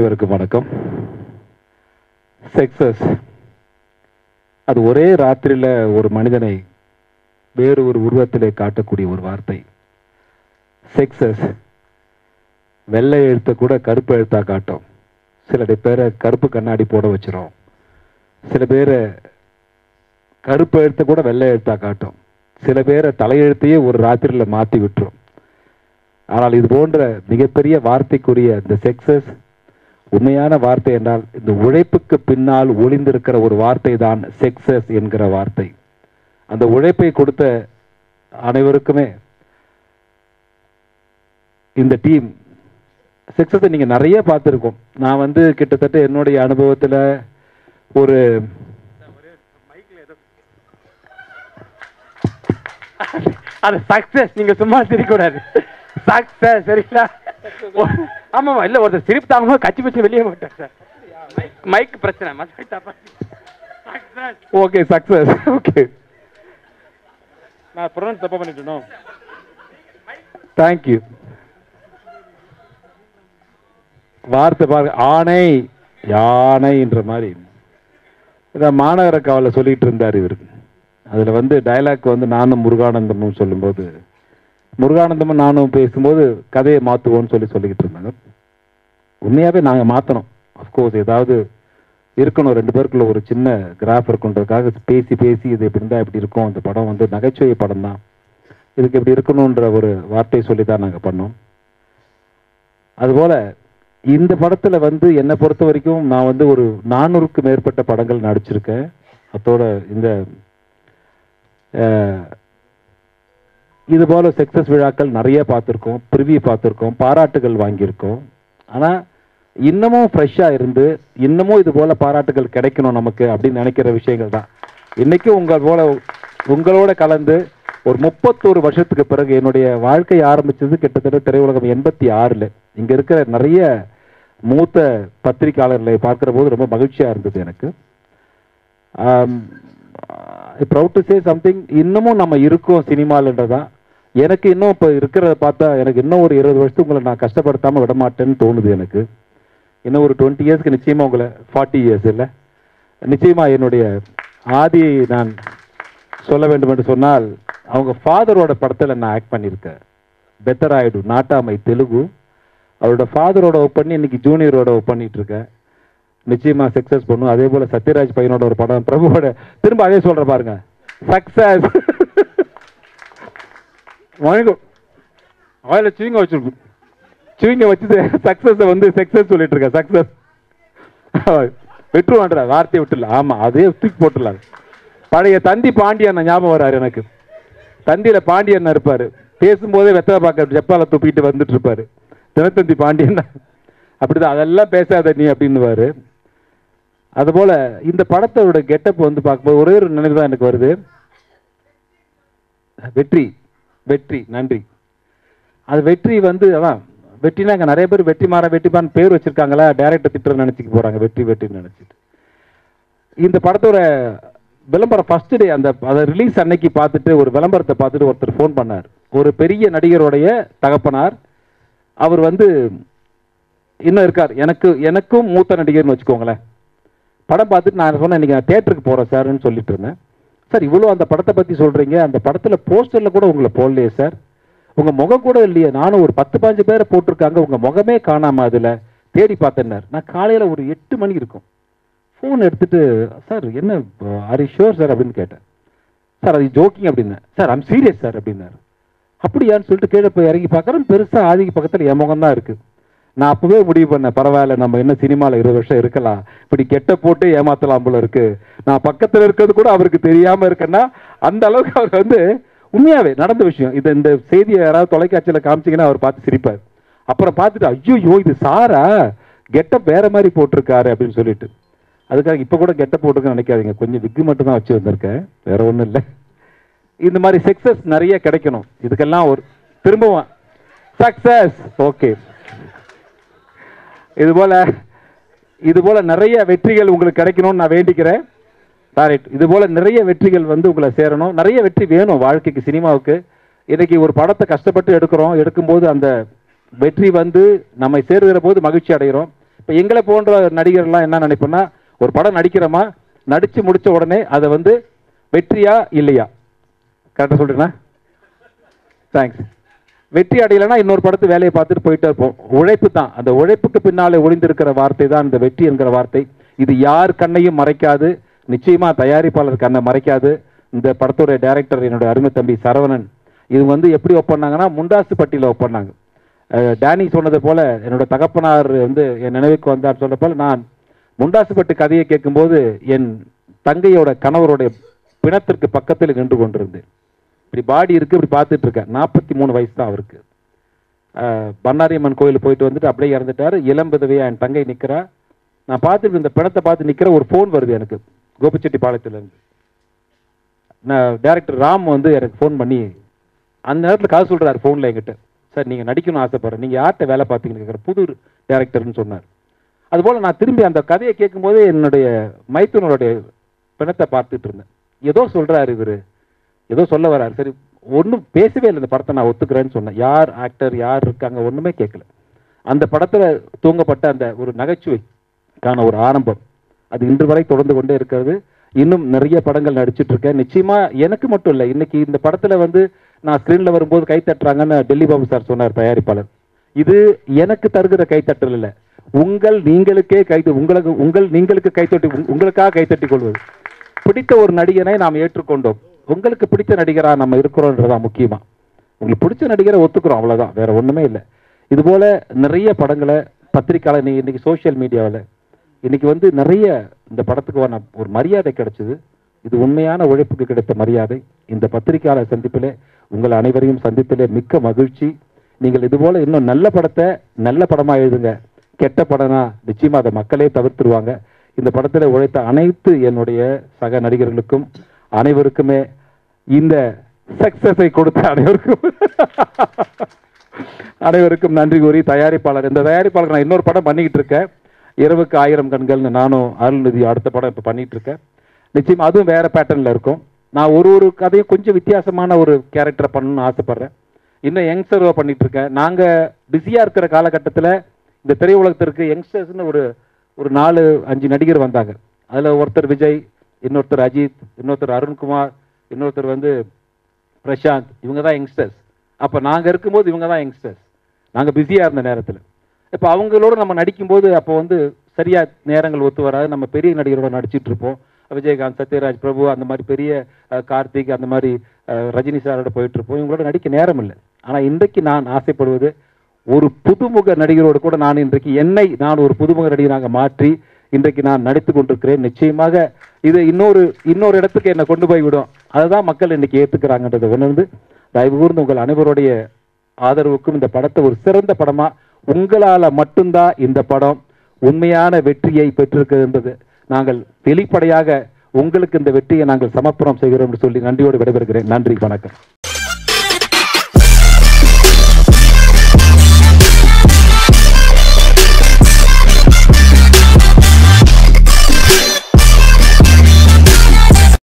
அனைவருக்கும் வணக்கம் செக்ஸஸ் அது ஒரே ராத்திரியில ஒரு மனிதனை வேறு ஒரு உருவத்திலே காட்டக்கூடிய ஒரு வார்த்தை செக்ஸஸ் வெள்ளை எழுத்த கூட கருப்பு எழுத்தா காட்டும் சில பேரை கருப்பு கண்ணாடி போட வச்சிரும் சில பேரை கருப்பு எழுத்த கூட வெள்ளை எழுத்தா காட்டும் சில பேரை தலையெழுத்தையே ஒரு ராத்திரியில மாத்தி விட்டுரும் ஆனால் இது போன்ற மிகப்பெரிய வார்த்தைக்குரிய இந்த செக்ஸஸ் உண்மையான வார்த்தை என்றால் இந்த உழைப்புக்கு பின்னால் ஒளிந்திருக்கிற ஒரு வார்த்தை தான் செக்ஸஸ் என்கிற வார்த்தை அந்த உழைப்பை கொடுத்த அனைவருக்குமே இந்த டீம் செக்ஸஸை நீங்கள் நிறைய பார்த்துருக்கோம் நான் வந்து கிட்டத்தட்ட என்னுடைய அனுபவத்தில் ஒரு அது சக்சஸ் நீங்க சும்மா சிரிக்கூடாது சக்சஸ் சரிங்களா ஆமாமா இல்ல ஒருத்தர் சிரிப்பு தாங்க கச்சி பச்சி வெளியே போட்டார் சார் மைக் பிரச்சனை மத்த தப்பா சக்சஸ் ஓகே சக்ஸஸ் ஓகே நான் ப்ரொனவுன்ஸ் தப்பா பண்ணிட்டேனோ தேங்க்யூ வார்த்தை பாருங்க ஆணை யானைன்ற மாதிரி இதை மாநகர காவல சொல்லிட்டு இருந்தார் இவர் அதுல வந்து டயலாக் வந்து நானும் முருகானந்தமும் சொல்லும்போது முருகானந்தமும் நானும் பேசும்போது கதையை மாத்துவோம்னு சொல்லி சொல்லிக்கிட்டு இருந்தாங்க உண்மையாவே நாங்க மாத்தணும் அஃப்கோர்ஸ் ஏதாவது இருக்கணும் ரெண்டு பேருக்குள்ள ஒரு சின்ன கிராஃப் இருக்குன்றதுக்காக பேசி பேசி இது இப்படி இருந்தா இப்படி இருக்கும் இந்த படம் வந்து நகைச்சுவை படம் தான் இதுக்கு இப்படி இருக்கணுன்ற ஒரு வார்த்தை சொல்லி தான் நாங்கள் பண்ணோம் அதுபோல இந்த படத்துல வந்து என்னை பொறுத்த வரைக்கும் நான் வந்து ஒரு நானூறுக்கு மேற்பட்ட படங்கள் நடிச்சிருக்கேன் அதோட இந்த அஹ், இது போல சக்சஸ் விழாக்கள் நிறைய பார்த்துருக்கோம் பிரிவி பார்த்துருக்கோம் பாராட்டுகள் வாங்கியிருக்கோம் ஆனா இன்னமும் ஃப்ரெஷ்ஷா இருந்து இன்னமும் இது போல பாராட்டுகள் கிடைக்கணும் நமக்கு அப்படின்னு நினைக்கிற விஷயங்கள் தான் இன்னைக்கு உங்கள் போல உங்களோட கலந்து ஒரு முப்பத்தோரு வருஷத்துக்கு பிறகு என்னுடைய வாழ்க்கை ஆரம்பிச்சது கிட்டத்தட்ட திரையுலகம் எண்பத்தி ஆறுல இங்க இருக்கிற நிறைய மூத்த பத்திரிகையாளர்களை பார்க்கிற போது ரொம்ப மகிழ்ச்சியா இருந்தது எனக்கு ப்ரௌட் டு சே சம்திங் இன்னமும் நம்ம இருக்கோம் சினிமாலன்றதான் எனக்கு இன்னும் இப்போ இருக்கிறத பார்த்தா எனக்கு இன்னும் ஒரு இருபது வருஷத்துக்கு உங்களை நான் கஷ்டப்படுத்தாம விட மாட்டேன்னு தோணுது எனக்கு இன்னும் ஒரு டுவெண்ட்டி இயர்ஸ்க்கு நிச்சயமா உங்களை ஃபார்ட்டி இயர்ஸ் இல்லை நிச்சயமா என்னுடைய ஆதியை நான் சொல்ல வேண்டும் என்று சொன்னால் அவங்க ஃபாதரோட படத்துல நான் ஆக்ட் பண்ணியிருக்கேன் பெத்தர் ஆயிடு நாட்டாமை தெலுங்கு அவரோட ஃபாதரோட ஒர்க் பண்ணி இன்னைக்கு ஜூனியரோட ஒர்க் பண்ணிட்டு இருக்கேன் நிச்சயமா சக்சஸ் பண்ணும் அதே போல சத்யராஜ் பையனோட ஒரு படம் பிரபுவோட திரும்ப அதே சொல்ற பாருங்க சக்சஸ் வணக்கம் ஆயில சுவிங்க வச்சிருக்கும் சுவிங்க வச்சு சக்சஸ் வந்து சக்சஸ் சொல்லிட்டு இருக்கேன் சக்சஸ் விட்டுருவான்ற வார்த்தையை விட்டுல ஆமா அதே தூக்கி போட்டுடலாம் பழைய தந்தி பாண்டியன் ஞாபகம் வராரு எனக்கு தந்தியில பாண்டியன் இருப்பாரு பேசும்போதே வெத்தலை பார்க்க ஜப்பால துப்பிட்டு வந்துட்டு இருப்பாரு தினத்தந்தி பாண்டியன் தான். அப்படிதான் அதெல்லாம் பேசாத நீ அப்படின்னுவாரு அதுபோல இந்த படத்தோட கெட்டப் வந்து பார்க்கும்போது ஒரே ஒரு நினைவு தான் எனக்கு வருது வெற்றி வெற்றி நன்றி அது வெற்றி வந்து அதான் வெற்றினா அங்க நிறைய பேர் வெற்றி மாற வெற்றிமான் பேர் வச்சிருக்காங்களா டேரக்டர் திட்டுற நினைச்சுக்க போறாங்க வெற்றி வெற்றின்னு நினைச்சிட்டு இந்த படத்தோட விளம்பரம் ஃபர்ஸ்ட் டே அந்த அதை ரிலீஸ் அன்னைக்கு பார்த்துட்டு ஒரு விளம்பரத்தை பார்த்துட்டு ஒருத்தர் ஃபோன் பண்ணார் ஒரு பெரிய நடிகருடைய தகப்பனார் அவர் வந்து இன்னும் இருக்கார் எனக்கு எனக்கும் மூத்த நடிகர்னு வச்சுக்கோங்களேன் படம் பார்த்துட்டு நான் சொன்னேன் இன்னைக்கு நான் தேட்டருக்கு போறேன் சார்னு சொல்லிட்டு இருந்தேன் சார் இவ்வளோ அந்த படத்தை பத்தி சொல்றீங்க அந்த படத்துல போஸ்டர்ல கூட உங்களை போடலையே சார் உங்க முகம் கூட இல்லையே நானும் ஒரு பத்து பாஞ்சு பேரை போட்டிருக்காங்க உங்க முகமே காணாம அதுல தேடி பார்த்தேன்னார் நான் காலையில ஒரு எட்டு மணி இருக்கும் ஃபோன் எடுத்துட்டு சார் என்ன ஆர் யூ ஷுவர் சார் அப்படின்னு கேட்டேன் சார் அது ஜோக்கிங் அப்படின்னேன் சார் ஐம் சீரியஸ் சார் அப்படின்னாரு அப்படியான்னு சொல்லிட்டு கீழே போய் இறங்கி பார்க்குறேன் பெருசா ஆதிக்கு பக்கத்துல என் முகம் தான் இருக்கு நான் அப்பவே முடிவு பண்ணேன் பரவாயில்ல நம்ம என்ன சினிமால இருபது வருஷம் இருக்கலாம் இப்படி கெட்ட போட்டு ஏமாத்தலாம் போல இருக்கு நான் பக்கத்துல இருக்கிறது கூட அவருக்கு தெரியாம இருக்கேன்னா அந்த அளவுக்கு அவர் வந்து உண்மையாவே நடந்த விஷயம் இது இந்த செய்தியை யாராவது தொலைக்காட்சியில காமிச்சீங்கன்னா அவர் பார்த்து சிரிப்பார் அப்புறம் பார்த்துட்டு ஐயோ இது சாரா கெட்டப் வேற மாதிரி போட்டிருக்காரு அப்படின்னு சொல்லிட்டு அதுக்காக இப்ப கூட கெட்டப் போட்டுருக்கேன்னு நினைக்காதீங்க கொஞ்சம் விக்கு மட்டும் தான் வச்சு வந்திருக்கேன் வேற ஒண்ணும் இல்லை இந்த மாதிரி சக்சஸ் நிறைய கிடைக்கணும் இதுக்கெல்லாம் ஒரு திரும்பவும் சக்சஸ் ஓகே இது போல இது போல நிறைய வெற்றிகள் உங்களுக்கு கிடைக்கணும்னு நான் வேண்டிக்கிறேன் ரைட் இது போல நிறைய வெற்றிகள் வந்து உங்களை சேரணும் நிறைய வெற்றி வேணும் வாழ்க்கைக்கு சினிமாவுக்கு இன்னைக்கு ஒரு படத்தை கஷ்டப்பட்டு எடுக்கிறோம் எடுக்கும்போது அந்த வெற்றி வந்து நம்மை சேருகிற போது மகிழ்ச்சி அடைகிறோம் இப்போ எங்களை போன்ற நடிகர்லாம் என்ன நினைப்போம்னா ஒரு படம் நடிக்கிறோமா நடிச்சு முடிச்ச உடனே அதை வந்து வெற்றியா இல்லையா கரெக்டாக சொல்றேன்னா தேங்க்ஸ் வெற்றி அடையலைன்னா இன்னொரு படத்து வேலையை பார்த்துட்டு போயிட்டே இருப்போம் உழைப்பு தான் அந்த உழைப்புக்கு பின்னாலே ஒளிந்திருக்கிற வார்த்தை தான் இந்த வெற்றி என்கிற வார்த்தை இது யார் கண்ணையும் மறைக்காது நிச்சயமா தயாரிப்பாளர் கண்ணை மறைக்காது இந்த படத்துடைய டைரக்டர் என்னோட அருமை தம்பி சரவணன் இது வந்து எப்படி ஒப்பண்ணாங்கன்னா முண்டாசுப்பட்டியில் ஒப்பண்ணாங்க அஹ் டேனி சொன்னது போல என்னோட தகப்பனார் வந்து என் நினைவுக்கு வந்தார் சொன்ன போல நான் முண்டாசுப்பட்டு கதையை கேட்கும்போது என் தங்கையோட கணவருடைய பிணத்திற்கு பக்கத்தில் நின்று கொண்டிருந்தேன் இப்படி பாடி இருக்கு இப்படி பார்த்துட்டு இருக்கேன் நாற்பத்தி மூணு வயசு தான் அவருக்கு அஹ் பண்ணாரியம்மன் கோயில் போயிட்டு வந்துட்டு அப்படியே இறந்துட்டாரு இளம் விதவையா என் தங்கை நிக்கிறா நான் பார்த்துட்டு இந்த பிணத்தை பார்த்து நிக்கிற ஒரு ஃபோன் வருது எனக்கு கோபிச்செட்டிப்பாளையத்துல இருந்து நான் டேரக்டர் ராம் வந்து எனக்கு ஃபோன் பண்ணி அந்த நேரத்தில் காசு சொல்றாரு ஃபோனில் என்கிட்ட சார் நீங்கள் நடிக்கணும்னு ஆசைப்படுறேன் நீங்கள் யார்கிட்ட வேலை பார்த்தீங்கன்னு கேட்குற புது டேரக்டர்னு சொன்னார் அதுபோல் நான் திரும்பி அந்த கதையை கேட்கும்போது என்னுடைய மைத்துனருடைய பிணத்தை பார்த்துட்டு இருந்தேன் ஏதோ சொல்றாரு இவரு ஏதோ சொல்ல வராரு சரி ஒன்றும் பேசவே இல்லை இந்த படத்தை நான் ஒத்துக்கிறேன்னு சொன்னேன் யார் ஆக்டர் யார் இருக்காங்க ஒன்றுமே கேட்கல அந்த படத்தில் தூங்கப்பட்ட அந்த ஒரு நகைச்சுவைக்கான ஒரு ஆரம்பம் அது இன்று வரை தொடர்ந்து கொண்டே இருக்கிறது இன்னும் நிறைய படங்கள் நடிச்சிட்டு இருக்கேன் நிச்சயமா எனக்கு மட்டும் இல்லை இன்னைக்கு இந்த படத்துல வந்து நான் ஸ்க்ரீன்ல வரும்போது கை தட்டுறாங்கன்னு டெல்லி பாபு சார் சொன்னார் தயாரிப்பாளர் இது எனக்கு தருகிற கைத்தட்டல் இல்லை உங்கள் நீங்களுக்கே கை உங்களுக்கு உங்கள் நீங்களுக்கு கைத்தட்டி உங்க- உங்களுக்காக கைத்தட்டி கொள்வது பிடித்த ஒரு நடிகனை நாம் ஏற்றுக்கொண்டோம் உங்களுக்கு பிடித்த நடிகரா நம்ம இருக்கிறோன்றதா முக்கியமா உங்களுக்கு பிடிச்ச நடிகரை ஒத்துக்கிறோம் அவ்வளவுதான் வேற ஒண்ணுமே இல்லை இது போல நிறைய படங்களை பத்திரிக்கையாளர் இன்னைக்கு இன்னைக்கு சோஷியல் மீடியாவில் இன்னைக்கு வந்து நிறைய இந்த படத்துக்கான ஒரு மரியாதை கிடைச்சது இது உண்மையான உழைப்புக்கு கிடைத்த மரியாதை இந்த பத்திரிக்கையாளர் சந்திப்பிலே உங்கள் அனைவரையும் சந்தித்திலே மிக்க மகிழ்ச்சி நீங்கள் இது போல இன்னும் நல்ல படத்தை நல்ல படமா எழுதுங்க கெட்ட படம்னா நிச்சயமா அதை மக்களே தவிர்த்துருவாங்க இந்த படத்துல உழைத்த அனைத்து என்னுடைய சக நடிகர்களுக்கும் அனைவருக்குமே இந்த சக்சஸை கொடுத்த அனைவருக்கும் அனைவருக்கும் நன்றி கூறி தயாரிப்பாளர் இந்த தயாரிப்பாளர் நான் இன்னொரு படம் பண்ணிக்கிட்டு இருக்கேன் இரவுக்கு ஆயிரம் கண்கள்னு நானும் அருள்நிதி அடுத்த படம் இப்போ பண்ணிட்டு இருக்கேன் நிச்சயமா அதுவும் வேற பேட்டர்ன்ல இருக்கும் நான் ஒரு ஒரு கதையும் கொஞ்சம் வித்தியாசமான ஒரு கேரக்டரை பண்ணணும்னு ஆசைப்படுறேன் இன்னும் யங்ஸ்டர்வை பண்ணிட்டு இருக்கேன் நாங்க பிஸியா இருக்கிற காலகட்டத்தில் இந்த திரையுலகத்திற்கு யங்ஸ்டர்ஸ்னு ஒரு ஒரு நாலு அஞ்சு நடிகர் வந்தாங்க அதுல ஒருத்தர் விஜய் இன்னொருத்தர் அஜித் இன்னொருத்தர் அருண்குமார் இன்னொருத்தர் வந்து பிரசாந்த் இவங்க தான் யங்ஸ்டர்ஸ் அப்போ நாங்கள் இருக்கும்போது இவங்க தான் யங்ஸ்டர்ஸ் நாங்கள் பிஸியாக இருந்த நேரத்தில் இப்போ அவங்களோட நம்ம நடிக்கும்போது அப்போ வந்து சரியா நேரங்கள் ஒத்து வராது நம்ம பெரிய நடிகரோட நடிச்சிட்டு இருப்போம் விஜயகாந்த் சத்யராஜ் பிரபு அந்த மாதிரி பெரிய அஹ், கார்த்திக் அந்த மாதிரி அஹ், ரஜினி சாரோட போயிட்டு இருப்போம் இவங்களோட நடிக்க நேரம் இல்லை ஆனால் இன்றைக்கு நான் ஆசைப்படுவது ஒரு புதுமுக நடிகரோடு கூட நான் இன்றைக்கு என்னை நான் ஒரு புதுமுக நடிகராக மாற்றி இன்றைக்கு நான் நடித்து கொண்டிருக்கிறேன் நிச்சயமாக இது இன்னொரு இன்னொரு இடத்துக்கு என்னை கொண்டு போய் விடும் அதுதான் மக்கள் இன்னைக்கு ஏத்துக்கிறாங்கன்றதை உணர்ந்து தயவு கூர்ந்து உங்கள் அனைவருடைய ஆதரவுக்கும் இந்த படத்தை ஒரு சிறந்த படமா உங்களால மட்டும்தான் இந்த படம் உண்மையான வெற்றியை பெற்றிருக்கிறது என்பது நாங்கள் வெளிப்படையாக உங்களுக்கு இந்த வெற்றியை நாங்கள் சமர்ப்பணம் செய்கிறோம் என்று சொல்லி நன்றியோடு விடைபெறுகிறேன் நன்றி வணக்கம்